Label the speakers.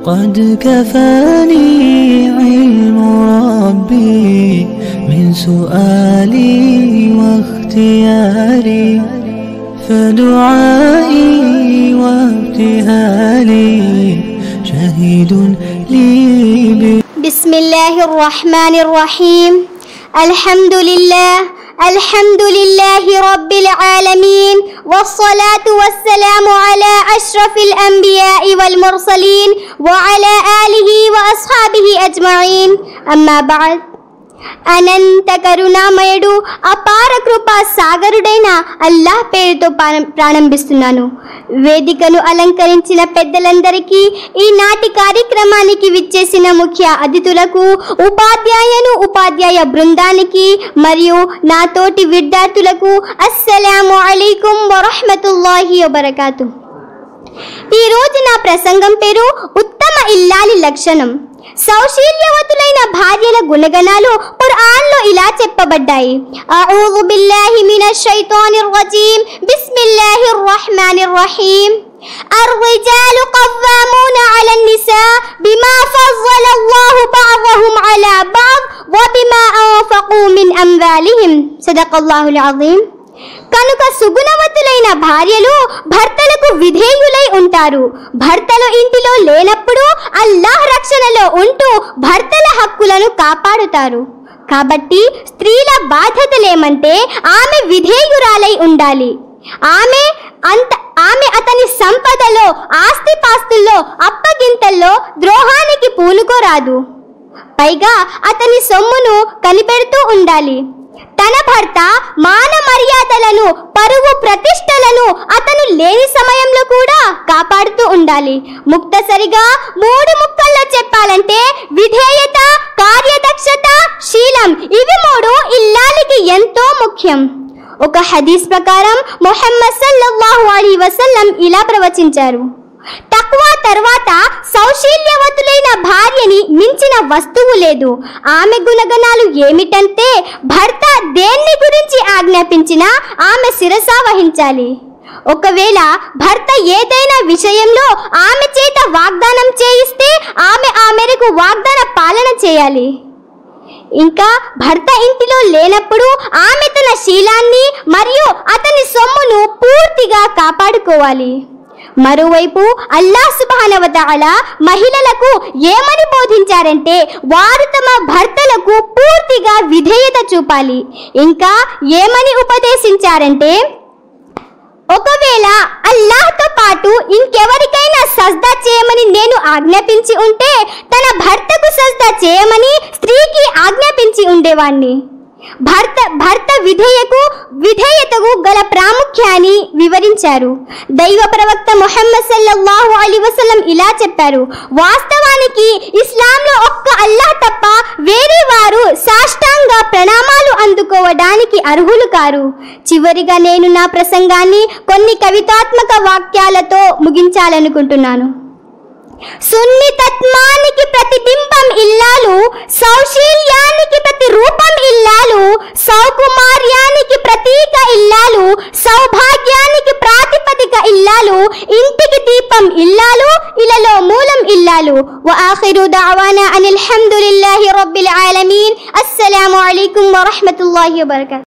Speaker 1: قد كفاني علم ربي من سؤالي واختياري فدعائي وابتهالي شهيد لي
Speaker 2: بسم الله الرحمن الرحيم الحمد لله الحمد لله رب العالمين والصلاة والسلام على أشرف الأنبياء والمرسلين وعلى آله وأصحابه أجمعين أما بعد అనంత కరుణామయుడు అపార కృపా సాగరుడైన అల్లాహ్ పేరుతో ప్రారం- ప్రారంభిస్తున్నాను వేదికను అలంకరించిన పెద్దలందరికీ ఈనాటి కార్యక్రమానికి విచ్చేసిన ముఖ్య అతిథులకు ఉపాధ్యాయును ఉపాధ్యాయ బృందానికి మరియు నా తోటి విద్యార్థులకు అస్సలాము అలైకుం వరహ్మతుల్లాహి వబరకాతు ఈ రోజు నా ప్రసంగం పేరు ఉత్తమ ఇల్లాలి లక్షణం సౌశీల్యవతులైన భార్యల గుణగణాలు ఖుర్ఆన్లో ఇలా చెప్పబడ్డాయి అఊజు బిల్లాహి మినష్ షైతానిర్ రజీమ్ బిస్మిల్లాహిర్ రహ్మానిర్ రహీం الرجال قوامون على النساء بما فضل الله بعضهم على بعض وبما أنفقوا من أموالهم صدق الله العظيم కనుక సుగుణవతులైన భార్యలు భర్తలకు విధేయులై ఉంటారు భర్తలు ఇంటిలో లేనప్పుడు అల్లాహ్ రక్షణలో ఉంటూ భర్తల హక్కులను కాపాడుతారు కాబట్టి స్త్రీల బాధ్యతలేమంటే ఆమె విధేయురాలై ఉండాలి ఆమె అంత ఆమె అతని సంపదలో ఆస్తిపాస్తుల్లో అప్పగింతల్లో ద్రోహానికి పూనుకోరాదు పైగా అతని సొమ్మును కనిపెడుతూ ఉండాలి తన భర్త మాన మర్యాదలను పరువు ప్రతిష్టలను అతను లేని సమయంలో కూడా కాపాడుతూ ఉండాలి ముక్తసరిగా మూడు ముక్కల్లో చెప్పాలంటే విధేయత కార్యదక్షత శీలం ఇవి మూడు ఇల్లాలికి ఎంతో ముఖ్యం ఒక హదీస్ ప్రకారం మొహమ్మద్ సల్లల్లాహు అలీ వసల్లం ఇలా ప్రవచించారు తక్కువ తర్వాత సౌశీల్యవతులైన భార్యని మించిన వస్తువు లేదు ఆమె గుణగణాలు ఏమిటంటే భర్త దేన్ని గురించి ఆజ్ఞాపించినా ఆమె శిరస వహించాలి ఒకవేళ భర్త ఏదైనా విషయంలో ఆమె చేత వాగ్దానం చేయిస్తే ఆమె ఆ మేరకు వాగ్దాన పాలన చేయాలి ఇంకా భర్త ఇంటిలో లేనప్పుడు ఆమె తన శీలాన్ని మరియు అతని సొమ్మును పూర్తిగా కాపాడుకోవాలి మరోవైపు అల్లా సుబానవతాల మహిళలకు ఏమని బోధించారంటే వారు తమ భర్తలకు పూర్తిగా విధేయత చూపాలి ఇంకా ఏమని ఉపదేశించారంటే ఒకవేళ అల్లాహ్తో పాటు ఇంకెవరికైనా సజ్దా చేయమని నేను ఆజ్ఞాపించి ఉంటే తన భర్తకు సజ్దా చేయమని స్త్రీకి ఆజ్ఞాపించి ఉండేవాణ్ణి భర్త భర్త విధేయకు విధేయతకు గల ప్రాముఖ్యాన్ని వివరించారు దైవ ప్రవక్త ముహమ్మద్ సల్లల్లాహు అలీ వసల్లం ఇలా చెప్పారు వాస్తవానికి ఇస్లాంలో ఒక్క అల్లాహ్ తప్ప వేరే వారు సాష్టాంగ ప్రణామాలు అందుకోవడానికి అర్హులు కారు చివరిగా నేను నా ప్రసంగాన్ని కొన్ని కవితాత్మక వాక్యాలతో ముగించాలనుకుంటున్నాను సున్నితత్వానికి ప్రతిబింబం ఇల్లాలు సౌశీల్యానికి ప్రతి రూపం ఇల్లాలు సౌకుమార్యానికి ప్రతీక ఇల్లాలు సౌభాగ్యానికి ప్రాతిపదిక ఇల్లాలు ఇంటికి దీపం ఇల్లాలు ఇలలో మూలం ఇల్లాలు وآخر دعوانا أن الحمد لله رب العالمين السلام عليكم ورحمة الله وبركاته